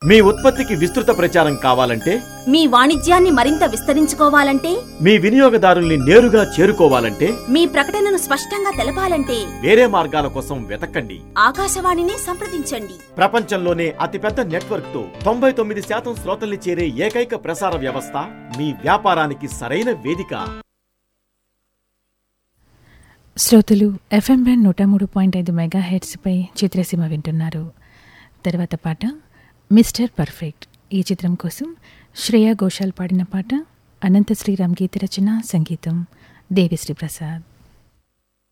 మీ ఉత్పత్తికి విస్తృత ప్రచారం కావాలంటే మీ వాణిజ్యాన్ని మరింత విస్తరించుకోవాలంటే మీ వినియోగదారుల్ని నేరుగా చేరుకోవాలంటే మీ ప్రకటనను స్పష్టంగా తెలపాలంటే వేరే మార్గాల కోసం వెతకండి ఆకాశవాణినే సంప్రదించండి ప్రపంచంలోనే అతిపెద్ద నెట్వర్క్ తో తొంభై తొమ్మిది శాతం శ్రోతల్ని చేరే ఏకైక ప్రసార వ్యవస్థ మీ వ్యాపారానికి సరైన వేదిక శ్రోతలు ఎఫ్ఎం బ్యాండ్ నూట మూడు పాయింట్ ఐదు మెగా హెడ్స్పై చిత్రసీమ వింటున్నారు తర్వాత పాట మిస్టర్ పర్ఫెక్ట్ ఈ చిత్రం కోసం శ్రేయా ఘోషాల్ పాడిన పాట అనంత శ్రీరామ్ గీత రచన సంగీతం దేవిశ్రీ ప్రసాద్